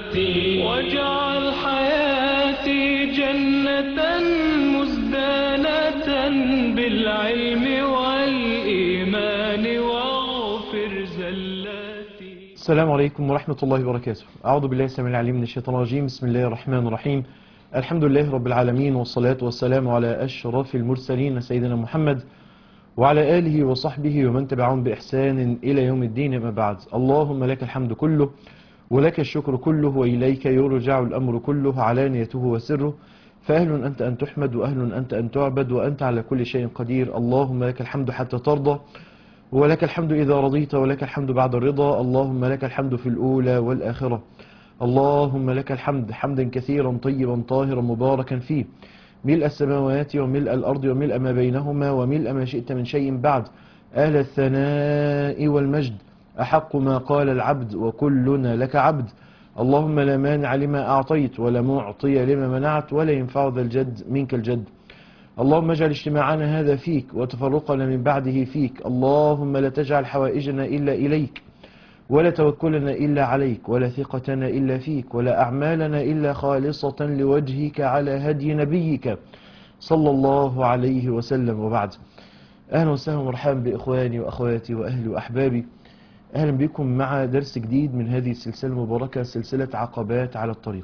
زلاتي واجعل حياتي جنة مزدانة بالعلم والإيمان واغفر زلاتي السلام عليكم ورحمة الله وبركاته أعوذ بالله السميع العليم من الشيطان الرجيم بسم الله الرحمن الرحيم الحمد لله رب العالمين والصلاة والسلام على أشرف المرسلين سيدنا محمد وعلى آله وصحبه ومن تبعهم بإحسان إلى يوم الدين أما بعد اللهم لك الحمد كله ولك الشكر كله وإليك يرجع الأمر كله علانيته وسره فأهل أنت أن تحمد وأهل أنت أن تعبد وأنت على كل شيء قدير اللهم لك الحمد حتى ترضى ولك الحمد إذا رضيت ولك الحمد بعد الرضا اللهم لك الحمد في الأولى والآخرة اللهم لك الحمد حمدا كثيرا طيبا طاهرا مباركا فيه ملء السماوات وملء الأرض وملء ما بينهما وملء ما شئت من شيء بعد أهل الثناء والمجد أحق ما قال العبد وكلنا لك عبد اللهم لا مانع لما أعطيت ولا معطي لما منعت ولا ينفع ذا الجد منك الجد اللهم اجعل اجتماعنا هذا فيك وتفرقنا من بعده فيك اللهم لا تجعل حوائجنا إلا إليك ولا توكلنا إلا عليك ولا ثقتنا إلا فيك ولا أعمالنا إلا خالصة لوجهك على هدي نبيك صلى الله عليه وسلم وبعد أهلا وسهلا ومرحبا بإخواني وأخواتي وأهلي وأحبابي أهلا بكم مع درس جديد من هذه السلسلة المباركة سلسلة عقبات على الطريق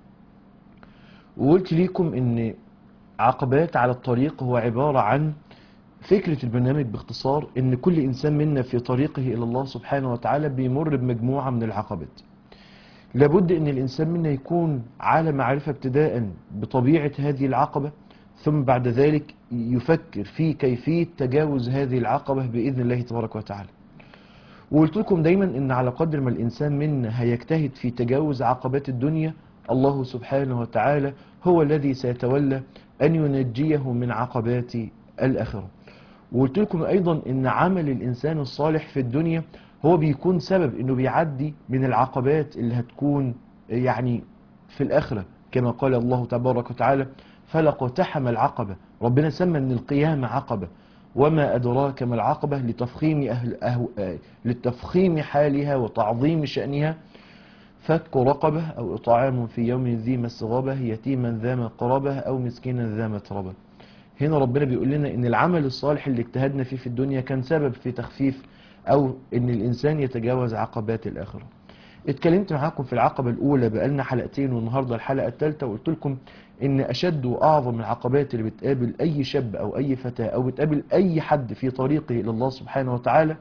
وقلت لكم أن عقبات على الطريق هو عبارة عن فكرة البرنامج باختصار ان كل انسان منا في طريقه الى الله سبحانه وتعالى بيمر بمجموعة من العقبات لابد ان الانسان منا يكون على معرفة ابتداء بطبيعة هذه العقبة ثم بعد ذلك يفكر في كيفية تجاوز هذه العقبة بإذن الله تبارك وتعالى وقلت لكم دايما ان على قدر ما الانسان منا هيجتهد في تجاوز عقبات الدنيا الله سبحانه وتعالى هو الذي سيتولى ان ينجيه من عقبات الاخره وقلت لكم ايضا ان عمل الانسان الصالح في الدنيا هو بيكون سبب انه بيعدي من العقبات اللي هتكون يعني في الاخره كما قال الله تبارك وتعالى فلقتحم العقبه ربنا سمى ان القيامه عقبه وما ادراك ما العقبه لتفخيم اهل أهو لتفخيم حالها وتعظيم شانها فك رقبه او اطعام في يوم ذي مسغبه يتيما ذا مقربه او مسكينا ذا متربه هنا ربنا بيقول لنا ان العمل الصالح اللي اجتهدنا فيه في الدنيا كان سبب في تخفيف او ان الانسان يتجاوز عقبات الاخره اتكلمت معاكم في العقبة الاولى بقالنا حلقتين والنهاردة الحلقة الثالثة وقلت لكم ان اشد واعظم العقبات اللي بتقابل اي شاب او اي فتاة او بتقابل اي حد في طريقه الى الله سبحانه وتعالى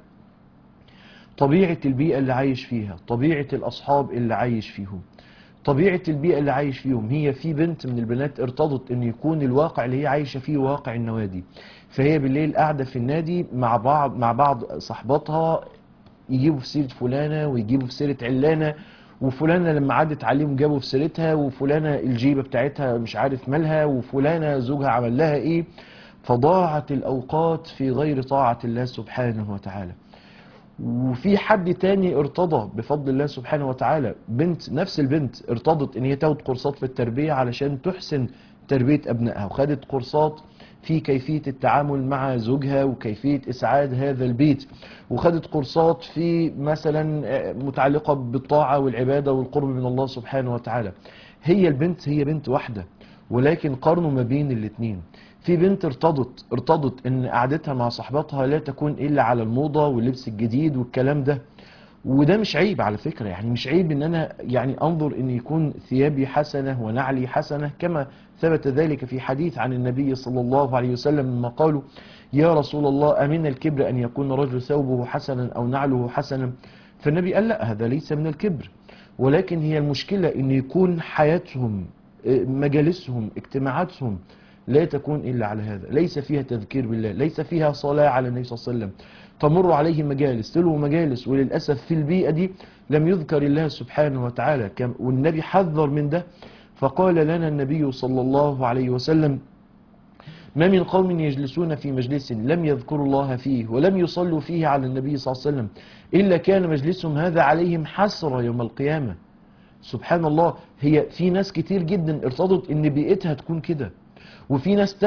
طبيعة البيئة اللي عايش فيها طبيعة الاصحاب اللي عايش فيهم طبيعة البيئة اللي عايش فيهم هي في بنت من البنات ارتضت ان يكون الواقع اللي هي عايشة فيه واقع النوادي فهي بالليل قاعدة في النادي مع بعض مع بعض صحباتها يجيبوا في سيرة فلانة ويجيبوا في سيرة علانة وفلانة لما عدت عليهم جابوا في سيرتها وفلانة الجيبة بتاعتها مش عارف مالها وفلانة زوجها عمل لها ايه فضاعت الاوقات في غير طاعة الله سبحانه وتعالى وفي حد تاني ارتضى بفضل الله سبحانه وتعالى بنت نفس البنت ارتضت ان هي تاخد كورسات في التربية علشان تحسن تربية ابنائها وخدت كورسات في كيفية التعامل مع زوجها وكيفية اسعاد هذا البيت وخدت كورسات في مثلا متعلقة بالطاعة والعبادة والقرب من الله سبحانه وتعالى هي البنت هي بنت واحدة ولكن قارنوا ما بين الاتنين في بنت ارتضت ارتضت ان قعدتها مع صحباتها لا تكون الا على الموضة واللبس الجديد والكلام ده وده مش عيب على فكرة يعني مش عيب ان انا يعني انظر ان يكون ثيابي حسنة ونعلي حسنة كما ثبت ذلك في حديث عن النبي صلى الله عليه وسلم لما قالوا يا رسول الله امن الكبر ان يكون رجل ثوبه حسنا او نعله حسنا فالنبي قال لا هذا ليس من الكبر ولكن هي المشكلة ان يكون حياتهم مجالسهم اجتماعاتهم لا تكون إلا على هذا ليس فيها تذكير بالله ليس فيها صلاة على النبي صلى الله عليه وسلم تمر عليه مجالس تلو مجالس وللأسف في البيئة دي لم يذكر الله سبحانه وتعالى والنبي حذر من ده فقال لنا النبي صلى الله عليه وسلم ما من قوم يجلسون في مجلس لم يذكروا الله فيه ولم يصلوا فيه على النبي صلى الله عليه وسلم إلا كان مجلسهم هذا عليهم حسرة يوم القيامة سبحان الله هي في ناس كتير جدا ارتضت ان بيئتها تكون كده وفي ناس تانية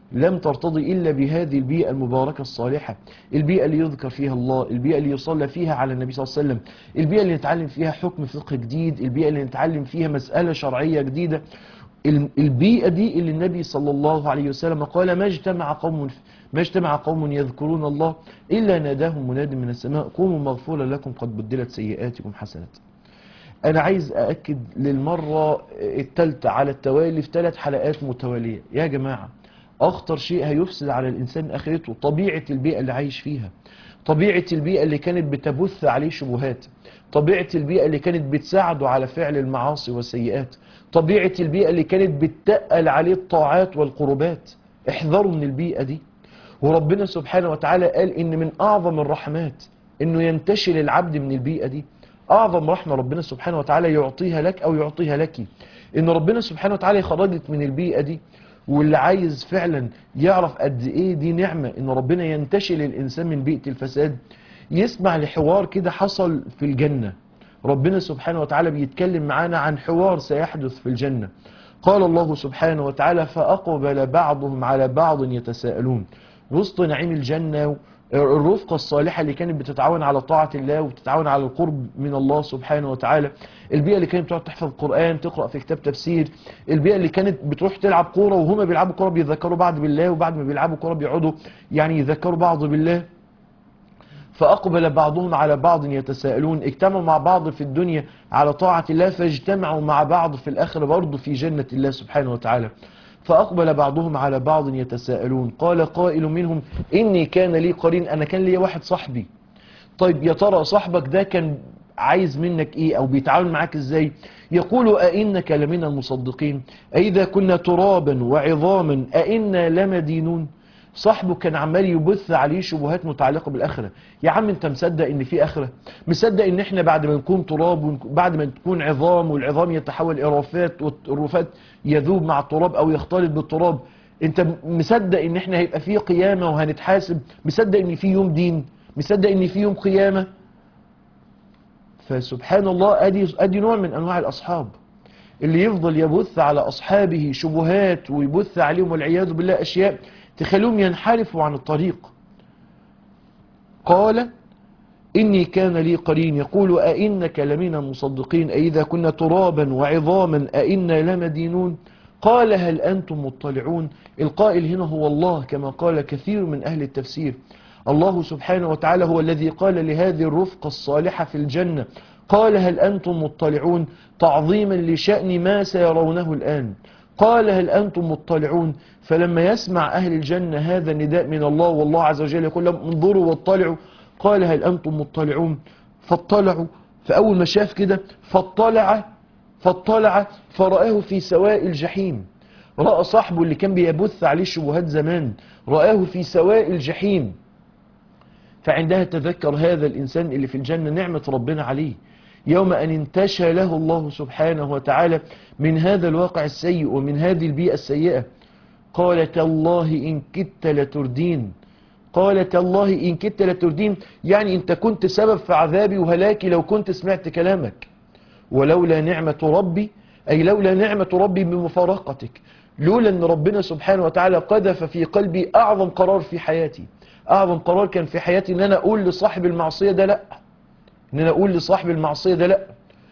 لم ترتضي إلا بهذه البيئة المباركة الصالحة البيئة اللي يذكر فيها الله البيئة اللي يصلى فيها على النبي صلى الله عليه وسلم البيئة اللي نتعلم فيها حكم فقه جديد البيئة اللي نتعلم فيها مسألة شرعية جديدة ال- البيئة دي اللي النبي صلى الله عليه وسلم قال ما اجتمع قوم ما اجتمع قوم يذكرون الله إلا ناداهم مناد من السماء قوموا مغفورا لكم قد بدلت سيئاتكم حسنات أنا عايز أأكد للمرة الثالثة على التوالي في ثلاث حلقات متوالية يا جماعة أخطر شيء هيفسد على الإنسان آخرته طبيعة البيئة اللي عايش فيها طبيعة البيئة اللي كانت بتبث عليه شبهات طبيعة البيئة اللي كانت بتساعده على فعل المعاصي والسيئات طبيعة البيئة اللي كانت بتتقل عليه الطاعات والقربات احذروا من البيئة دي وربنا سبحانه وتعالى قال إن من أعظم الرحمات إنه ينتشل العبد من البيئة دي أعظم رحمة ربنا سبحانه وتعالى يعطيها لك أو يعطيها لك إن ربنا سبحانه وتعالى يخرجك من البيئة دي واللي عايز فعلا يعرف قد إيه دي نعمة إن ربنا ينتشل الإنسان من بيئة الفساد يسمع لحوار كده حصل في الجنة ربنا سبحانه وتعالى بيتكلم معانا عن حوار سيحدث في الجنة قال الله سبحانه وتعالى فأقبل بعضهم على بعض يتساءلون وسط نعيم الجنة الرفقة الصالحة اللي كانت بتتعاون على طاعة الله وتتعاون على القرب من الله سبحانه وتعالى البيئة اللي كانت بتقعد تحفظ قرآن تقرأ في كتاب تفسير البيئة اللي كانت بتروح تلعب كورة وهما بيلعبوا كورة بيذكروا بعض بالله وبعد ما بيلعبوا كورة بيقعدوا يعني يذكروا بعض بالله فأقبل بعضهم على بعض يتساءلون اجتمعوا مع بعض في الدنيا على طاعة الله فاجتمعوا مع بعض في الآخرة برضه في جنة الله سبحانه وتعالى فأقبل بعضهم على بعض يتساءلون قال قائل منهم إني كان لي قرين أنا كان لي واحد صاحبي طيب يا ترى صاحبك ده كان عايز منك ايه او بيتعامل معاك ازاي يقول أئنك لمن المصدقين أئذا كنا ترابا وعظاما أئنا لمدينون صاحبه كان عمال يبث عليه شبهات متعلقة بالآخرة يا عم انت مصدق ان في آخرة مصدق ان احنا بعد ما نكون تراب وبعد ما نكون عظام والعظام يتحول إلى رفات والرفات يذوب مع التراب او يختلط بالتراب انت مصدق ان احنا هيبقى في قيامة وهنتحاسب مصدق ان في يوم دين مصدق ان في يوم قيامة فسبحان الله ادي ادي نوع من انواع الاصحاب اللي يفضل يبث على اصحابه شبهات ويبث عليهم والعياذ بالله اشياء تخليهم ينحرفوا عن الطريق قال إني كان لي قرين يقول أئنك لمن المصدقين أئذا كنا ترابا وعظاما أئنا لمدينون قال هل أنتم مطلعون القائل هنا هو الله كما قال كثير من أهل التفسير الله سبحانه وتعالى هو الذي قال لهذه الرفقة الصالحة في الجنة قال هل أنتم مطلعون تعظيما لشأن ما سيرونه الآن قال هل أنتم مطلعون فلما يسمع أهل الجنة هذا النداء من الله والله عز وجل يقول لهم انظروا واطلعوا قال هل أنتم مطلعون فاطلعوا فأول ما شاف كده فاطلع فاطلع فرآه في سواء الجحيم رأى صاحبه اللي كان بيبث عليه شبهات زمان رآه في سواء الجحيم فعندها تذكر هذا الإنسان اللي في الجنة نعمة ربنا عليه يوم أن انتشى له الله سبحانه وتعالى من هذا الواقع السيء ومن هذه البيئة السيئة قال تالله إن كدت لتردين قال تالله إن كدت لتردين يعني أنت كنت سبب في عذابي وهلاكي لو كنت سمعت كلامك ولولا نعمة ربي أي لولا نعمة ربي بمفارقتك لولا أن ربنا سبحانه وتعالى قذف في قلبي أعظم قرار في حياتي أعظم قرار كان في حياتي أن أنا أقول لصاحب المعصية ده لأ ان انا اقول لصاحب المعصية ده لا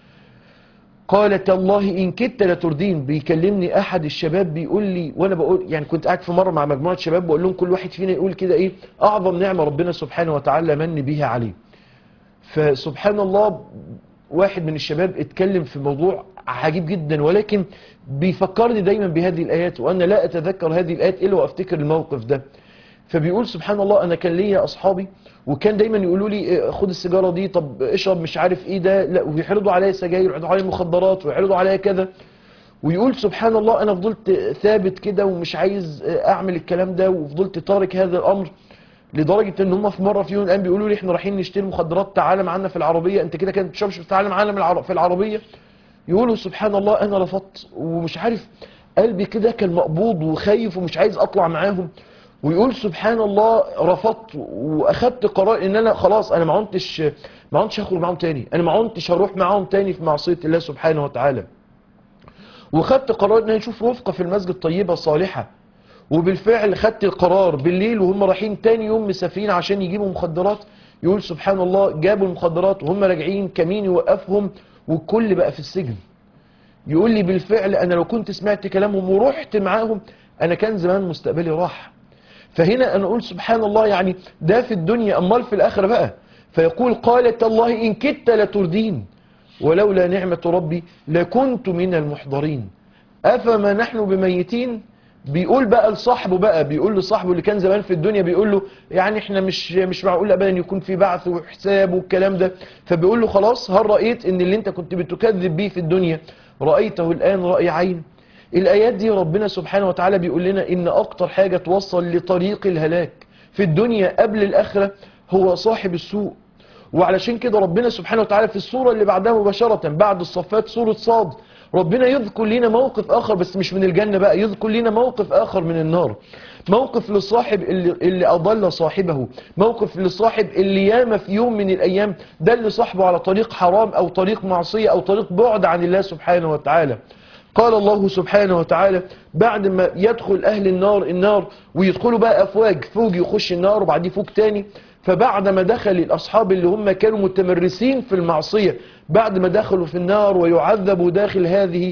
قالت الله ان كدت لتردين بيكلمني احد الشباب بيقول لي وانا بقول يعني كنت قاعد في مرة مع مجموعة شباب بقول لهم كل واحد فينا يقول كده ايه اعظم نعمة ربنا سبحانه وتعالى من بها عليه فسبحان الله واحد من الشباب اتكلم في موضوع عجيب جدا ولكن بيفكرني دايما بهذه الايات وانا لا اتذكر هذه الايات الا وافتكر الموقف ده فبيقول سبحان الله انا كان ليا اصحابي وكان دايما يقولوا لي إيه، خد السيجاره دي طب اشرب مش عارف ايه ده لا ويحرضوا عليا سجاير ويحرضوا عليا مخدرات ويحرضوا عليا كذا ويقول سبحان الله انا فضلت ثابت كده ومش عايز اعمل الكلام ده وفضلت تارك هذا الامر لدرجه ان هم في مره في يوم الان بيقولوا لي احنا رايحين نشتري مخدرات تعالى معانا في العربيه انت كده كده بتشربش تعالى معانا من العر- في العربيه يقولوا سبحان الله انا رفضت ومش عارف قلبي كده كان مقبوض وخايف ومش عايز اطلع معاهم ويقول سبحان الله رفضت واخدت قرار ان انا خلاص انا ما عدتش ما عدتش هخرج معاهم تاني انا ما عدتش هروح معاهم تاني في معصيه الله سبحانه وتعالى وخدت قرار ان انا اشوف رفقه في المسجد طيبه صالحه وبالفعل خدت القرار بالليل وهم رايحين تاني يوم مسافرين عشان يجيبوا مخدرات يقول سبحان الله جابوا المخدرات وهم راجعين كمين يوقفهم والكل بقى في السجن يقول لي بالفعل انا لو كنت سمعت كلامهم ورحت معاهم انا كان زمان مستقبلي راح فهنا انا اقول سبحان الله يعني ده في الدنيا امال في الاخره بقى فيقول قالت الله ان كدت لتردين ولولا نعمه ربي لكنت من المحضرين افما نحن بميتين بيقول بقى لصاحبه بقى بيقول لصاحبه اللي كان زمان في الدنيا بيقول له يعني احنا مش مش معقول ابدا يكون في بعث وحساب والكلام ده فبيقول له خلاص هل رايت ان اللي انت كنت بتكذب بيه في الدنيا رايته الان راي عين الايات دي ربنا سبحانه وتعالى بيقول لنا ان اكتر حاجه توصل لطريق الهلاك في الدنيا قبل الاخره هو صاحب السوء وعلشان كده ربنا سبحانه وتعالى في السوره اللي بعدها مباشره بعد الصفات سوره صاد ربنا يذكر لنا موقف اخر بس مش من الجنه بقى يذكر لنا موقف اخر من النار موقف للصاحب اللي, اللي اضل صاحبه موقف للصاحب اللي ياما في يوم من الايام دل صاحبه على طريق حرام او طريق معصيه او طريق بعد عن الله سبحانه وتعالى قال الله سبحانه وتعالى بعد ما يدخل أهل النار النار ويدخلوا بقى أفواج فوج يخش النار وبعديه فوج تاني فبعد ما دخل الأصحاب اللي هم كانوا متمرسين في المعصية بعد ما دخلوا في النار ويعذبوا داخل هذه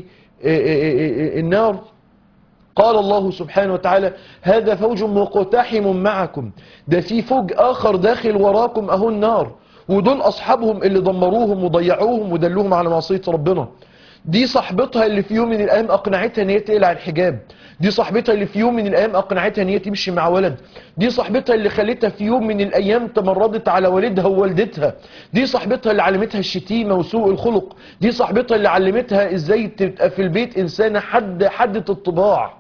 النار قال الله سبحانه وتعالى هذا فوج مقتحم معكم ده في فوج آخر داخل وراكم أهو النار ودول أصحابهم اللي دمروهم وضيعوهم ودلوهم على معصية ربنا دي صاحبتها اللي في يوم من الايام اقنعتها ان هي تقلع الحجاب دي صاحبتها اللي في يوم من الايام اقنعتها ان هي تمشي مع ولد دي صاحبتها اللي خلتها في يوم من الايام تمردت على والدها ووالدتها دي صاحبتها اللي علمتها الشتيمه وسوء الخلق دي صاحبتها اللي علمتها ازاي تبقى في البيت انسانه حد حدة الطباع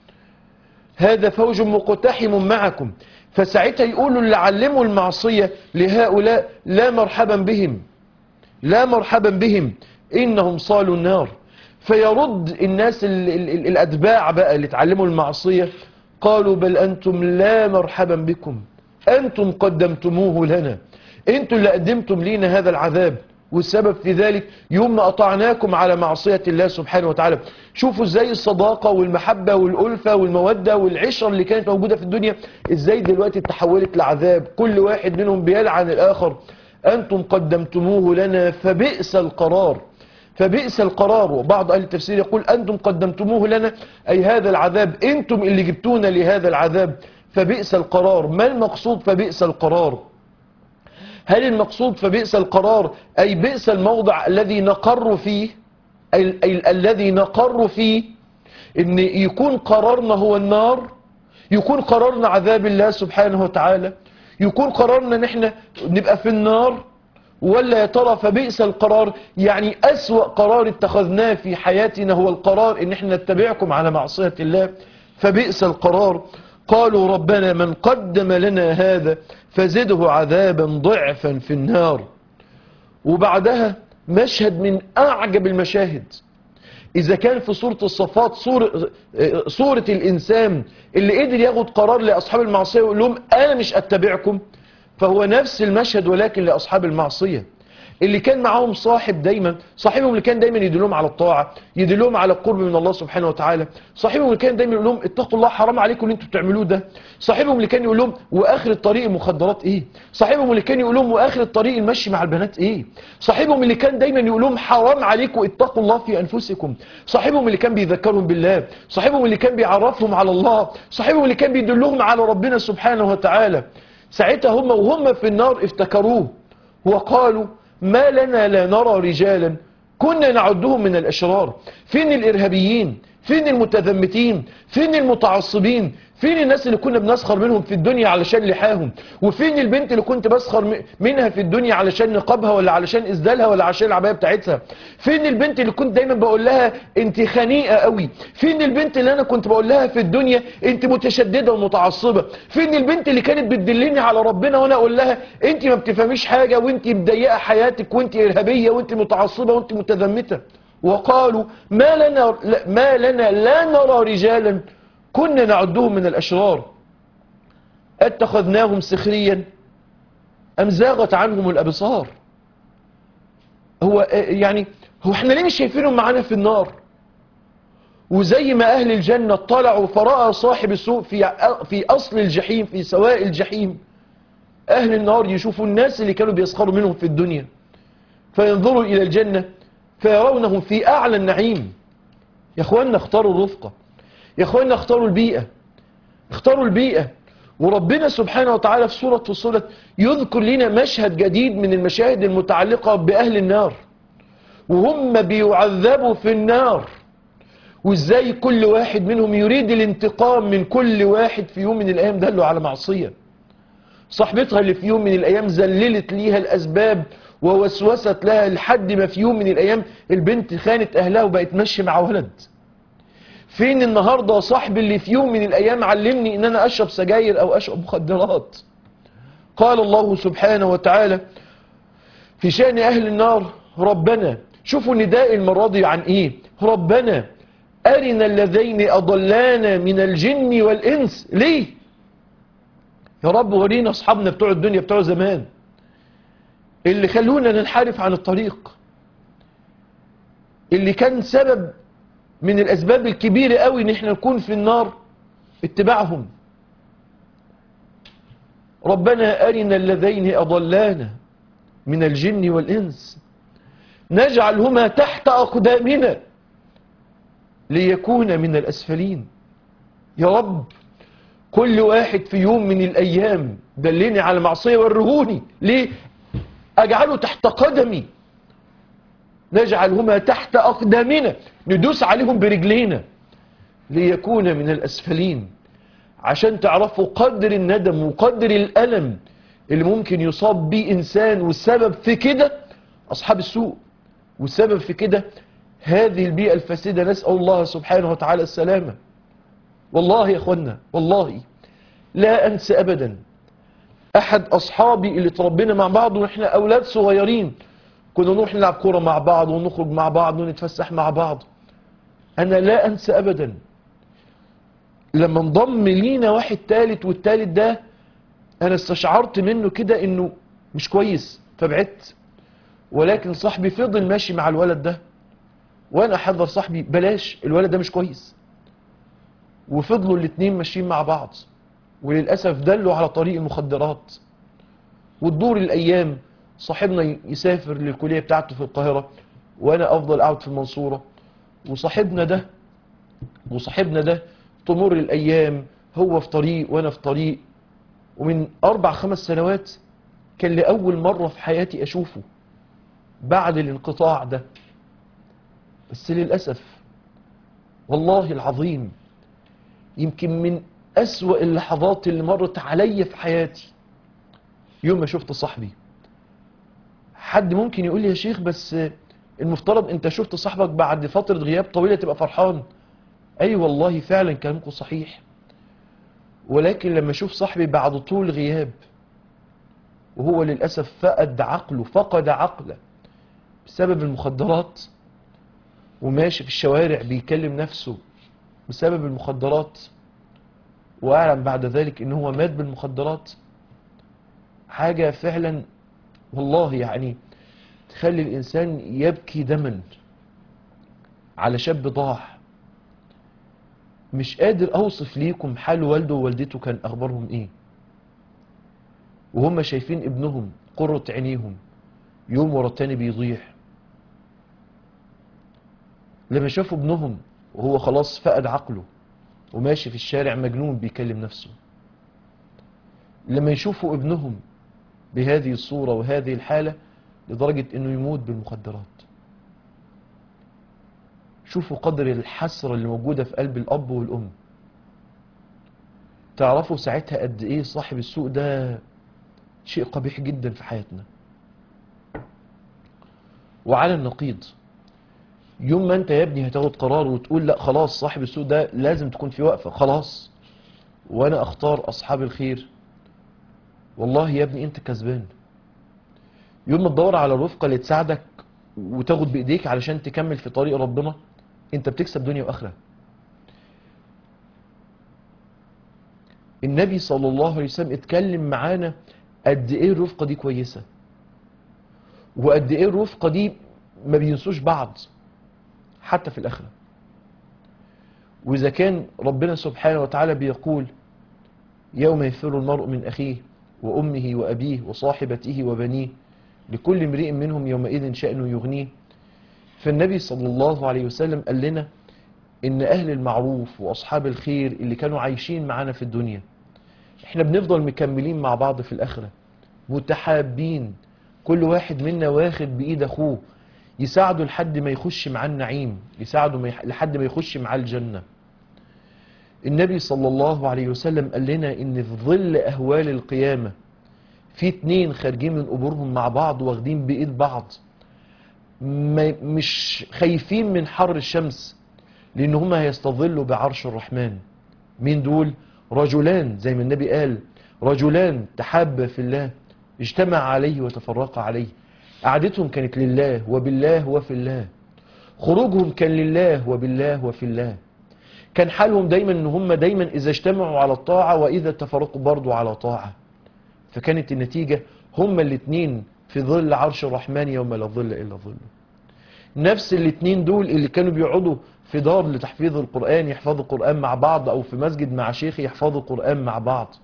هذا فوج مقتحم معكم فساعتها يقولوا اللي علموا المعصيه لهؤلاء لا مرحبا بهم لا مرحبا بهم إنهم صالوا النار فيرد الناس ال ال ال الأتباع بقى اللي اتعلموا المعصية قالوا بل أنتم لا مرحبا بكم أنتم قدمتموه لنا أنتم اللي قدمتم لنا هذا العذاب والسبب في ذلك يوم ما أطعناكم على معصية الله سبحانه وتعالى شوفوا ازاي الصداقة والمحبة والألفة والمودة والعشرة اللي كانت موجودة في الدنيا ازاي دلوقتي تحولت لعذاب كل واحد منهم بيلعن الآخر أنتم قدمتموه لنا فبئس القرار فبئس القرار وبعض أهل التفسير يقول أنتم قدمتموه لنا أي هذا العذاب أنتم اللي جبتونا لهذا العذاب فبئس القرار ما المقصود فبئس القرار هل المقصود فبئس القرار أي بئس الموضع الذي نقر فيه أي, أي الذي نقر فيه ان يكون قرارنا هو النار يكون قرارنا عذاب الله سبحانه وتعالى يكون قرارنا ان احنا نبقى في النار ولا يا ترى فبئس القرار يعني أسوأ قرار اتخذناه في حياتنا هو القرار ان احنا نتبعكم على معصية الله فبئس القرار قالوا ربنا من قدم لنا هذا فزده عذابا ضعفا في النار وبعدها مشهد من أعجب المشاهد إذا كان في سورة الصفات صورة, صورة الإنسان اللي قدر ياخد قرار لأصحاب المعصية ويقول لهم أنا مش أتبعكم فهو نفس المشهد ولكن لأصحاب المعصية اللي كان معاهم صاحب دايما صاحبهم اللي كان دايما يدلهم على الطاعة يدلهم على القرب من الله سبحانه وتعالى صاحبهم اللي كان دايما يقول لهم اتقوا الله حرام عليكم اللي انتوا بتعملوه ده صاحبهم اللي كان يقول لهم واخر الطريق المخدرات ايه صاحبهم اللي كان يقول لهم واخر الطريق المشي مع البنات ايه صاحبهم اللي كان دايما يقول لهم حرام عليكم اتقوا الله في انفسكم صاحبهم اللي كان بيذكرهم بالله صاحبهم اللي كان بيعرفهم على الله صاحبهم اللي كان بيدلهم على ربنا سبحانه وتعالى ساعتها هم وهم في النار افتكروه وقالوا ما لنا لا نرى رجالا كنا نعدهم من الأشرار فين الإرهابيين فين المتذمتين فين المتعصبين فين الناس اللي كنا بنسخر منهم في الدنيا علشان لحاهم وفين البنت اللي كنت بسخر منها في الدنيا علشان نقابها ولا علشان إسدالها ولا علشان العباية بتاعتها فين البنت اللي كنت دايما بقول لها انت خنيقة قوي فين البنت اللي انا كنت بقول لها في الدنيا انت متشددة ومتعصبة فين البنت اللي كانت بتدلني على ربنا وانا اقول لها انت ما بتفهميش حاجة وانت مضيقة حياتك وانت ارهابية وانت متعصبة وانت متذمتة وقالوا ما لنا ما لنا لا نرى رجالا كنا نعدهم من الأشرار اتخذناهم سخريا أم زاغت عنهم الأبصار هو يعني هو احنا ليه مش شايفينهم معانا في النار وزي ما أهل الجنة طلعوا فرأى صاحب السوء في في أصل الجحيم في سواء الجحيم أهل النار يشوفوا الناس اللي كانوا بيسخروا منهم في الدنيا فينظروا إلى الجنة فيرونهم في أعلى النعيم يا أخوانا اختاروا الرفقة يا أخوانا اختاروا البيئة اختاروا البيئة وربنا سبحانه وتعالى في سورة فصلت يذكر لنا مشهد جديد من المشاهد المتعلقة بأهل النار وهم بيعذبوا في النار وازاي كل واحد منهم يريد الانتقام من كل واحد في يوم من الايام دله على معصية صاحبتها اللي في يوم من الايام زللت ليها الاسباب ووسوست لها لحد ما في يوم من الايام البنت خانت اهلها وبقت ماشيه مع ولد فين النهاردة صاحبي اللي في يوم من الايام علمني ان انا اشرب سجاير او اشرب مخدرات قال الله سبحانه وتعالى في شأن اهل النار ربنا شوفوا نداء المرة دي عن ايه ربنا أرنا الذين أضلانا من الجن والإنس ليه يا رب ورينا أصحابنا بتوع الدنيا بتوع زمان اللي خلونا ننحرف عن الطريق اللي كان سبب من الأسباب الكبيرة قوي إن احنا نكون في النار اتباعهم ربنا أرنا الذين أضلانا من الجن والإنس نجعلهما تحت أقدامنا ليكون من الأسفلين يا رب كل واحد في يوم من الأيام دلني على معصية ورهوني ليه أجعله تحت قدمي نجعلهما تحت أقدامنا ندوس عليهم برجلينا ليكون من الأسفلين عشان تعرفوا قدر الندم وقدر الألم اللي ممكن يصاب به إنسان والسبب في كده أصحاب السوء والسبب في كده هذه البيئة الفاسدة نسأل الله سبحانه وتعالى السلامة والله يا أخوانا والله لا أنسى أبدا أحد أصحابي اللي تربينا مع بعض ونحن أولاد صغيرين كنا نروح نلعب كورة مع بعض ونخرج مع بعض ونتفسح مع بعض أنا لا أنسى أبدا لما انضم لينا واحد تالت والتالت ده أنا استشعرت منه كده إنه مش كويس فبعدت ولكن صاحبي فضل ماشي مع الولد ده وانا احذر صاحبي بلاش الولد ده مش كويس وفضلوا الاتنين ماشيين مع بعض وللأسف دلوا على طريق المخدرات وتدور الأيام صاحبنا يسافر للكلية بتاعته في القاهرة وأنا أفضل أقعد في المنصورة وصاحبنا ده وصاحبنا ده تمر الأيام هو في طريق وأنا في طريق ومن أربع خمس سنوات كان لأول مرة في حياتي أشوفه بعد الانقطاع ده بس للأسف والله العظيم يمكن من أسوأ اللحظات اللي مرت عليا في حياتي يوم ما شفت صاحبي حد ممكن يقول لي يا شيخ بس المفترض انت شفت صاحبك بعد فترة غياب طويلة تبقى فرحان اي والله فعلا كلامكم صحيح ولكن لما اشوف صاحبي بعد طول غياب وهو للأسف فقد عقله فقد عقله بسبب المخدرات وماشي في الشوارع بيكلم نفسه بسبب المخدرات واعلم بعد ذلك ان هو مات بالمخدرات حاجة فعلا والله يعني تخلي الانسان يبكي دما على شاب ضاع مش قادر اوصف ليكم حال والده ووالدته كان اخبارهم ايه وهم شايفين ابنهم قرة عينيهم يوم ورا التاني بيضيع لما شافوا ابنهم وهو خلاص فقد عقله وماشي في الشارع مجنون بيكلم نفسه لما يشوفوا ابنهم بهذه الصورة وهذه الحالة لدرجة انه يموت بالمخدرات شوفوا قدر الحسرة اللي موجودة في قلب الأب والأم تعرفوا ساعتها قد ايه صاحب السوء ده شيء قبيح جدا في حياتنا وعلى النقيض يوم ما انت يا ابني هتاخد قرار وتقول لا خلاص صاحب السوء ده لازم تكون في وقفة خلاص وانا اختار اصحاب الخير والله يا ابني انت كسبان يوم ما تدور على الرفقة اللي تساعدك وتاخد بايديك علشان تكمل في طريق ربنا انت بتكسب دنيا واخره النبي صلى الله عليه وسلم اتكلم معانا قد ايه الرفقة دي كويسة وقد ايه الرفقة دي ما بينسوش بعض حتى في الاخرة وإذا كان ربنا سبحانه وتعالى بيقول يوم يفر المرء من أخيه وأمه وأبيه وصاحبته وبنيه لكل امرئ منهم يومئذ شأن يغنيه فالنبي صلى الله عليه وسلم قال لنا إن أهل المعروف وأصحاب الخير اللي كانوا عايشين معانا في الدنيا احنا بنفضل مكملين مع بعض في الآخرة متحابين كل واحد منا واخد بإيد أخوه يساعده لحد ما يخش مع النعيم يساعده ما يح- لحد ما يخش مع الجنة النبي صلى الله عليه وسلم قال لنا ان في ظل اهوال القيامة في اتنين خارجين من قبورهم مع بعض واخدين بايد بعض ما مش خايفين من حر الشمس لان هما هيستظلوا بعرش الرحمن مين دول رجلان زي ما النبي قال رجلان تحابا في الله اجتمع عليه وتفرقا عليه قعدتهم كانت لله وبالله وفي الله خروجهم كان لله وبالله وفي الله كان حالهم دايما ان هم دايما اذا اجتمعوا على الطاعة واذا تفرقوا برضو على طاعة فكانت النتيجة هم الاتنين في ظل عرش الرحمن يوم لا ظل الا ظله نفس الاتنين دول اللي كانوا بيقعدوا في دار لتحفيظ القرآن يحفظوا القرآن مع بعض او في مسجد مع شيخ يحفظوا القرآن مع بعض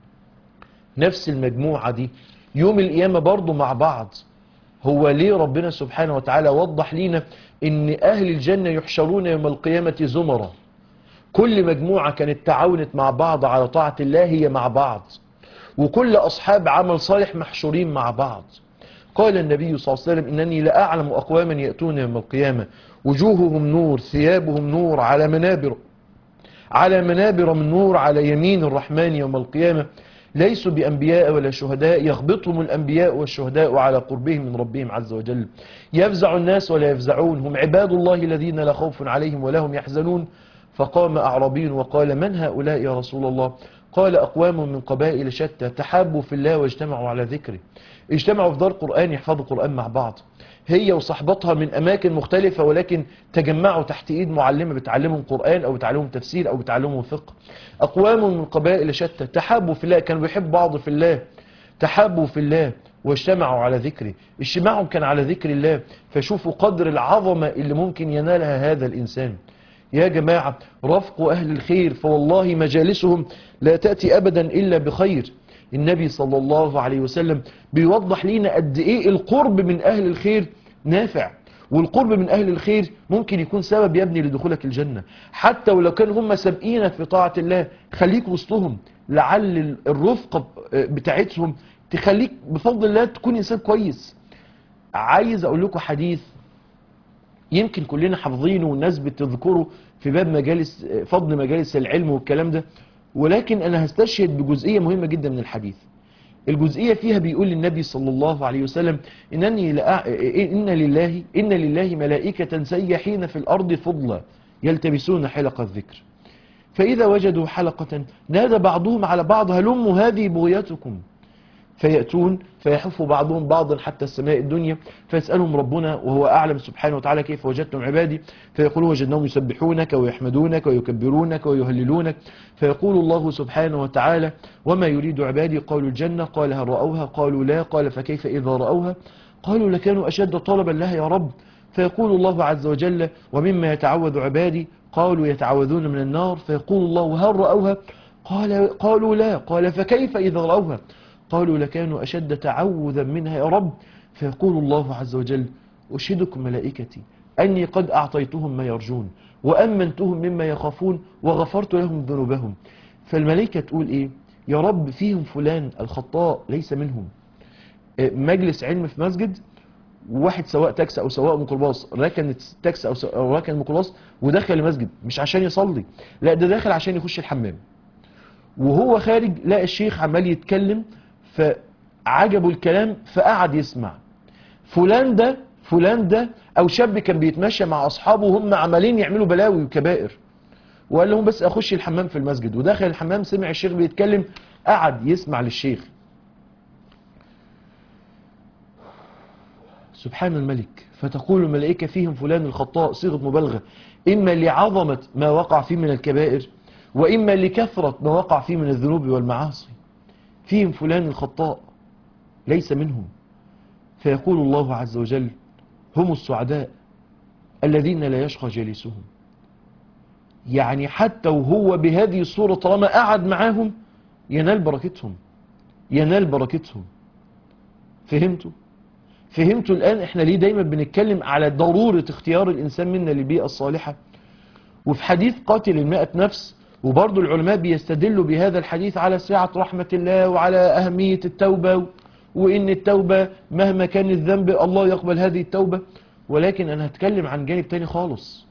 نفس المجموعة دي يوم القيامة برضو مع بعض هو ليه ربنا سبحانه وتعالى وضح لينا ان اهل الجنة يحشرون يوم القيامة زمرًا كل مجموعة كانت تعاونت مع بعض على طاعة الله هي مع بعض وكل أصحاب عمل صالح محشورين مع بعض قال النبي صلى الله عليه وسلم إنني لأعلم أقواما يأتون يوم القيامة وجوههم نور ثيابهم نور على منابر على منابر من نور على يمين الرحمن يوم القيامة ليسوا بأنبياء ولا شهداء يغبطهم الأنبياء والشهداء على قربهم من ربهم عز وجل يفزع الناس ولا يفزعون هم عباد الله الذين لا خوف عليهم ولا هم يحزنون فقام أعرابي وقال من هؤلاء يا رسول الله قال أقوام من قبائل شتى تحابوا في الله واجتمعوا على ذكره اجتمعوا في دار قرآن يحفظوا قرآن مع بعض هي وصحبتها من أماكن مختلفة ولكن تجمعوا تحت إيد معلمة بتعلمهم قرآن أو بتعلمهم تفسير أو بتعلمهم فقه أقوام من قبائل شتى تحابوا في الله كانوا بيحبوا بعض في الله تحابوا في الله واجتمعوا على ذكره اجتماعهم كان على ذكر الله فشوفوا قدر العظمة اللي ممكن ينالها هذا الإنسان يا جماعة رفقوا أهل الخير فوالله مجالسهم لا تأتي أبدا إلا بخير النبي صلى الله عليه وسلم بيوضح لنا قد إيه القرب من أهل الخير نافع والقرب من أهل الخير ممكن يكون سبب يبني لدخولك الجنة حتى ولو كان هم سابقينك في طاعة الله خليك وسطهم لعل الرفقة بتاعتهم تخليك بفضل الله تكون إنسان كويس عايز أقول لكم حديث يمكن كلنا حافظينه والناس بتذكره في باب مجالس فضل مجالس العلم والكلام ده ولكن انا هستشهد بجزئيه مهمه جدا من الحديث الجزئيه فيها بيقول النبي صلى الله عليه وسلم انني لأ... ان لله ان لله ملائكه سيحين في الارض فضلا يلتمسون حلق الذكر فاذا وجدوا حلقه نادى بعضهم على بعض هلموا هذه بغيتكم فيأتون فيحف بعضهم بعضا حتى السماء الدنيا فيسألهم ربنا وهو أعلم سبحانه وتعالى كيف وجدتم عبادي فيقولوا وجدناهم يسبحونك ويحمدونك ويكبرونك ويهللونك فيقول الله سبحانه وتعالى وما يريد عبادي قالوا الجنة قال هل رأوها قالوا لا قال فكيف إذا رأوها قالوا لكانوا أشد طلبا لها يا رب فيقول الله عز وجل ومما يتعوذ عبادي قالوا يتعوذون من النار فيقول الله هل رأوها قال قالوا لا قال فكيف إذا رأوها قالوا لكانوا أشد تعوذا منها يا رب فيقول الله عز وجل أشهدكم ملائكتي أني قد أعطيتهم ما يرجون وأمنتهم مما يخافون وغفرت لهم ذنوبهم فالملائكة تقول إيه يا رب فيهم فلان الخطاء ليس منهم مجلس علم في مسجد وواحد سواق تاكسي او سواق ميكروباص ركن تاكسي او, أو ركن ميكروباص ودخل المسجد مش عشان يصلي لا ده داخل عشان يخش الحمام وهو خارج لقى الشيخ عمال يتكلم فعجبه الكلام فقعد يسمع فلان ده فلان ده او شاب كان بيتمشى مع اصحابه وهم عمالين يعملوا بلاوي وكبائر وقال لهم بس اخش الحمام في المسجد ودخل الحمام سمع الشيخ بيتكلم قعد يسمع للشيخ سبحان الملك فتقول الملائكة فيهم فلان الخطاء صيغة مبالغة إما لعظمة ما وقع فيه من الكبائر وإما لكثرة ما وقع فيه من الذنوب والمعاصي فيهم فلان الخطاء ليس منهم فيقول الله عز وجل هم السعداء الذين لا يشقى جالسهم يعني حتى وهو بهذه الصورة طالما قعد معاهم ينال بركتهم ينال بركتهم فهمتوا فهمتوا الآن احنا ليه دايما بنتكلم على ضرورة اختيار الإنسان منا للبيئة الصالحة وفي حديث قاتل المائة نفس وبرضو العلماء بيستدلوا بهذا الحديث على سعة رحمة الله وعلى أهمية التوبة وإن التوبة مهما كان الذنب الله يقبل هذه التوبة ولكن أنا هتكلم عن جانب تاني خالص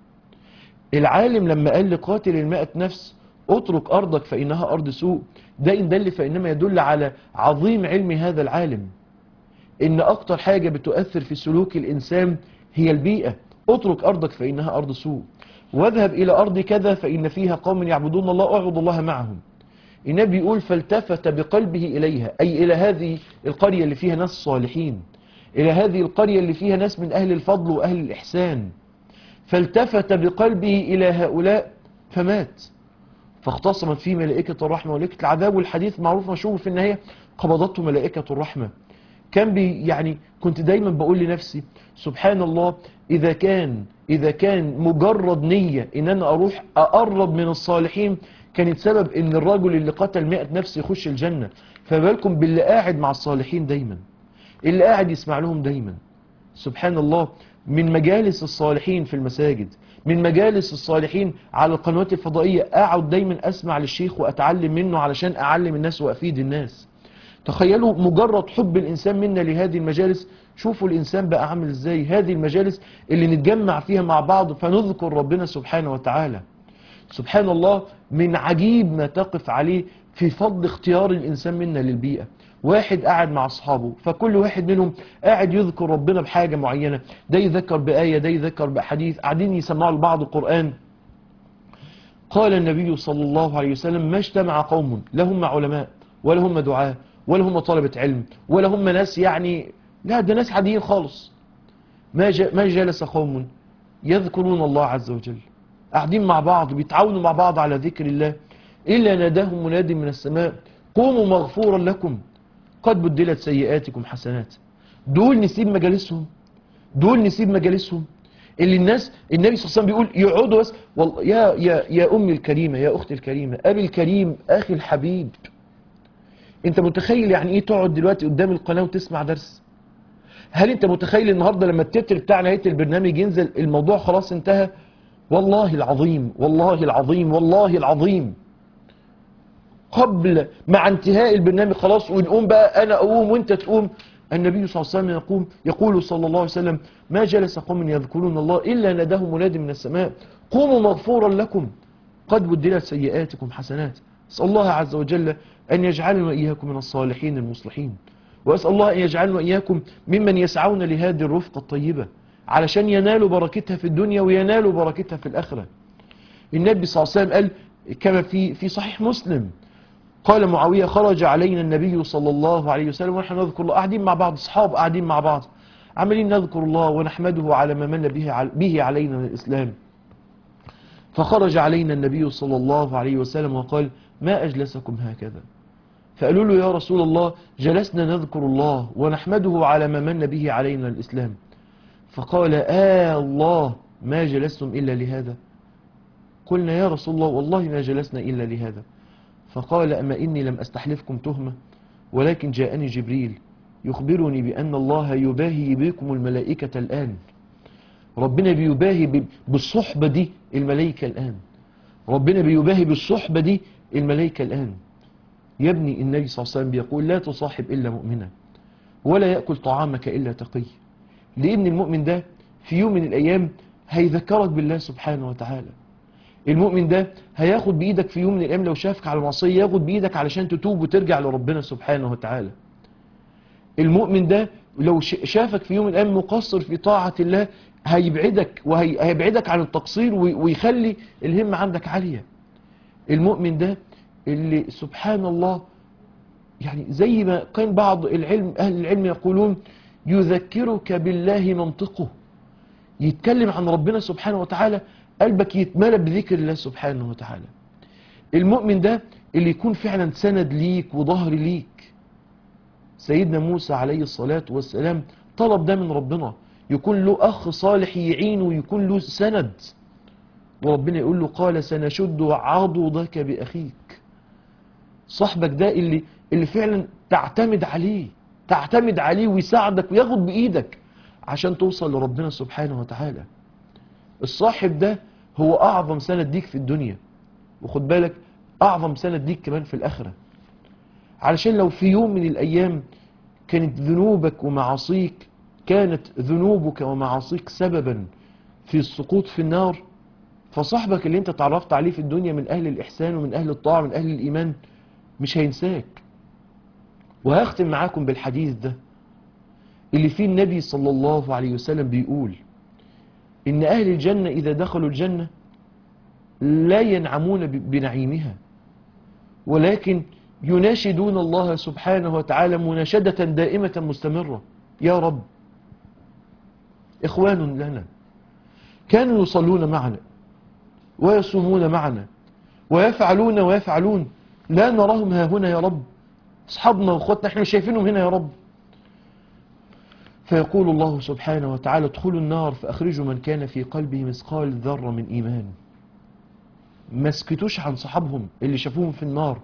العالم لما قال لقاتل المائة نفس اترك أرضك فإنها أرض سوء ده إن دل فإنما يدل على عظيم علم هذا العالم إن أكتر حاجة بتؤثر في سلوك الإنسان هي البيئة اترك أرضك فإنها أرض سوء واذهب إلى أرض كذا فإن فيها قوم يعبدون الله أعبد الله معهم النبي يقول فالتفت بقلبه إليها أي إلى هذه القرية اللي فيها ناس صالحين إلى هذه القرية اللي فيها ناس من أهل الفضل وأهل الإحسان فالتفت بقلبه إلى هؤلاء فمات فاختصمت فيه ملائكة الرحمة وملائكة العذاب والحديث معروف مشهور في النهاية قبضته ملائكة الرحمة كان بي يعني كنت دايما بقول لنفسي سبحان الله إذا كان إذا كان مجرد نية إن أنا أروح أقرب من الصالحين كانت سبب إن الرجل اللي قتل مئة نفس يخش الجنة فبالكم باللي قاعد مع الصالحين دايما اللي قاعد يسمع لهم دايما سبحان الله من مجالس الصالحين في المساجد من مجالس الصالحين على القنوات الفضائية أقعد دايما أسمع للشيخ وأتعلم منه علشان أعلم الناس وأفيد الناس تخيلوا مجرد حب الإنسان منا لهذه المجالس شوفوا الإنسان بقى عامل إزاي هذه المجالس اللي نتجمع فيها مع بعض فنذكر ربنا سبحانه وتعالى سبحان الله من عجيب ما تقف عليه في فضل اختيار الإنسان منا للبيئة واحد قاعد مع أصحابه فكل واحد منهم قاعد يذكر ربنا بحاجة معينة ده يذكر بآية ده يذكر بحديث قاعدين يسمعوا لبعض القرآن قال النبي صلى الله عليه وسلم ما اجتمع قوم لا هم علماء ولا هم دعاة ولا هم طلبة علم ولا هم ناس يعني لا ده ناس عاديين خالص ما ج- ما جلس قوم يذكرون الله عز وجل قاعدين مع بعض بيتعاونوا مع بعض على ذكر الله إلا ناداهم مناد من السماء قوموا مغفورا لكم قد بدلت سيئاتكم حسنات دول نسيب مجالسهم دول نسيب مجالسهم اللي الناس النبي صلى الله عليه وسلم بيقول يقعدوا بس والله يا يا يا امي الكريمه يا اختي الكريمه ابي الكريم اخي الحبيب انت متخيل يعني ايه تقعد دلوقتي قدام القناه وتسمع درس هل انت متخيل النهارده لما التتر بتاع نهايه البرنامج ينزل الموضوع خلاص انتهى والله العظيم والله العظيم والله العظيم قبل مع انتهاء البرنامج خلاص ونقوم بقى انا اقوم وانت تقوم النبي صلى الله عليه وسلم يقوم يقول صلى الله عليه وسلم ما جلس قوم يذكرون الله الا ناداهم مناد من السماء قوموا مغفورا لكم قد بدلت سيئاتكم حسنات اسال الله عز وجل ان يجعلنا واياكم من الصالحين المصلحين واسال الله ان يجعلنا واياكم ممن يسعون لهذه الرفقه الطيبه علشان ينالوا بركتها في الدنيا وينالوا بركتها في الاخره النبي صلى الله عليه وسلم قال كما في في صحيح مسلم قال معاوية خرج علينا النبي صلى الله عليه وسلم ونحن نذكر الله قاعدين مع بعض اصحاب قاعدين مع بعض عمالين نذكر الله ونحمده على ما من به به علينا من الإسلام فخرج علينا النبي صلى الله عليه وسلم وقال ما أجلسكم هكذا فقالوا له يا رسول الله جلسنا نذكر الله ونحمده على ما من به علينا الإسلام فقال آه الله ما جلستم إلا لهذا قلنا يا رسول الله والله ما جلسنا إلا لهذا فقال أما إني لم أستحلفكم تهمة ولكن جاءني جبريل يخبرني بأن الله يباهي بكم الملائكة الآن ربنا بيباهي ب- بالصحبة دي الملائكة الآن ربنا بيباهي بالصحبة دي الملائكة الآن يا ابني النبي صلى الله عليه وسلم بيقول لا تصاحب إلا مؤمنا ولا يأكل طعامك إلا تقي لأن المؤمن ده في يوم من الأيام هيذكرك بالله سبحانه وتعالى المؤمن ده هياخد بإيدك في يوم من الأيام لو شافك على معصية ياخد بإيدك علشان تتوب وترجع لربنا سبحانه وتعالى المؤمن ده لو ش- شافك في يوم من الأيام مقصر في طاعة الله هيبعدك وهيبعدك عن التقصير وي- ويخلي الهمة عندك عالية المؤمن ده اللي سبحان الله يعني زي ما كان بعض العلم أهل العلم يقولون يذكرك بالله منطقه يتكلم عن ربنا سبحانه وتعالى قلبك يتملى بذكر الله سبحانه وتعالى المؤمن ده اللي يكون فعلا سند ليك وظهر ليك سيدنا موسى عليه الصلاة والسلام طلب ده من ربنا يكون له أخ صالح يعينه ويكون له سند وربنا يقول له قال سنشد عضدك بأخيك صاحبك ده اللي اللي فعلا تعتمد عليه تعتمد عليه ويساعدك وياخد بإيدك عشان توصل لربنا سبحانه وتعالى الصاحب ده هو أعظم سند ليك في الدنيا وخد بالك أعظم سند ليك كمان في الآخرة علشان لو في يوم من الأيام كانت ذنوبك ومعاصيك كانت ذنوبك ومعاصيك سببا في السقوط في النار فصاحبك اللي انت تعرفت عليه في الدنيا من أهل الإحسان ومن أهل الطاعة ومن أهل الإيمان مش هينساك وهختم معاكم بالحديث ده اللي فيه النبي صلى الله عليه وسلم بيقول إن أهل الجنة إذا دخلوا الجنة لا ينعمون ب- بنعيمها ولكن يناشدون الله سبحانه وتعالى مناشدة دائمة مستمرة يا رب إخوان لنا كانوا يصلون معنا ويصومون معنا ويفعلون ويفعلون لا نراهم ها هنا يا رب أصحابنا وأخواتنا احنا مش شايفينهم هنا يا رب فيقول الله سبحانه وتعالى ادخلوا النار فأخرجوا من كان في قلبه مثقال ذرة من إيمان ما سكتوش عن صحابهم اللي شافوهم في النار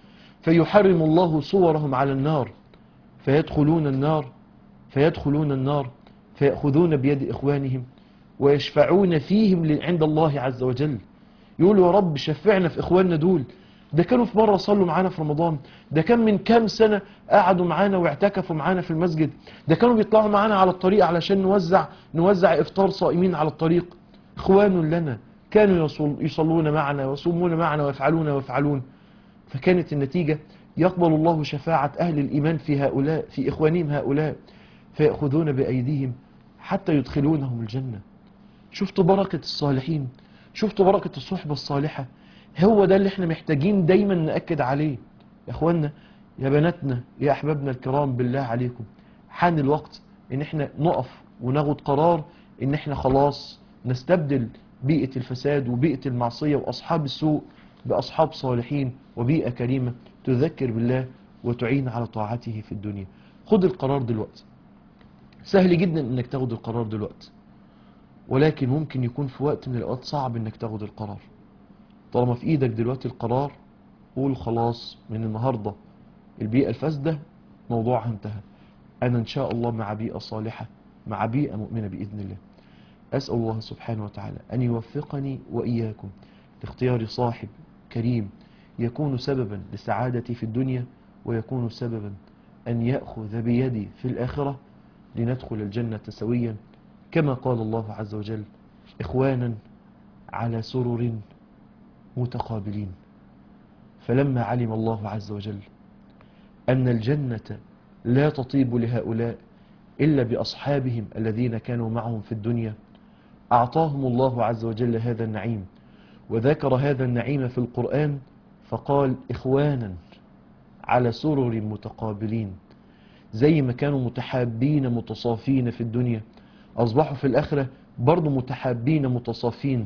فيحرم الله صورهم على النار فيدخلون النار فيدخلون النار فيأخذون بيد إخوانهم ويشفعون فيهم ل- عند الله عز وجل يقولوا يا رب شفعنا في إخواننا دول ده كانوا في مرة صلوا معانا في رمضان ده كان من كام سنة قعدوا معانا واعتكفوا معانا في المسجد ده كانوا بيطلعوا معانا على الطريق علشان نوزع نوزع إفطار صائمين على الطريق إخوان لنا كانوا يصل- يصلون معنا ويصومون معنا ويفعلون ويفعلون فكانت النتيجة يقبل الله شفاعة أهل الإيمان في هؤلاء في إخوانهم هؤلاء فيأخذون بأيديهم حتى يدخلونهم الجنة شفتوا بركة الصالحين شفتوا بركة الصحبة الصالحة هو ده اللي احنا محتاجين دايما نأكد عليه يا اخوانا يا بناتنا يا احبابنا الكرام بالله عليكم حان الوقت ان احنا نقف وناخد قرار ان احنا خلاص نستبدل بيئة الفساد وبيئة المعصية واصحاب السوء باصحاب صالحين وبيئة كريمة تذكر بالله وتعين على طاعته في الدنيا خد القرار دلوقتي سهل جدا انك تاخد القرار دلوقتي ولكن ممكن يكون في وقت من الاوقات صعب انك تاخد القرار طالما في ايدك دلوقتي القرار قول خلاص من النهاردة البيئة الفاسدة موضوعها انتهى انا ان شاء الله مع بيئة صالحة مع بيئة مؤمنة بإذن الله أسأل الله سبحانه وتعالى أن يوفقني وإياكم لاختيار صاحب كريم يكون سببا لسعادتي في الدنيا ويكون سببا أن يأخذ بيدي في الآخرة لندخل الجنة سويا كما قال الله عز وجل إخوانا على سرر متقابلين فلما علم الله عز وجل أن الجنة لا تطيب لهؤلاء إلا بأصحابهم الذين كانوا معهم في الدنيا أعطاهم الله عز وجل هذا النعيم وذكر هذا النعيم في القرآن فقال إخوانا على سرر متقابلين زي ما كانوا متحابين متصافين في الدنيا أصبحوا في الآخرة برضو متحابين متصافين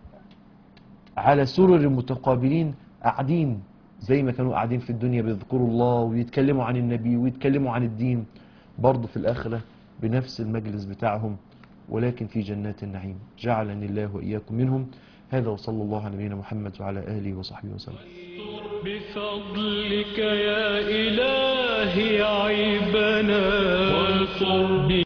على سرر متقابلين قاعدين زي ما كانوا قاعدين في الدنيا بيذكروا الله ويتكلموا عن النبي ويتكلموا عن الدين برضو في الآخرة بنفس المجلس بتاعهم ولكن في جنات النعيم جعلني الله وإياكم منهم هذا وصلى الله على نبينا محمد وعلى آله وصحبه وسلم بفضلك يا إلهي عيبنا وانصر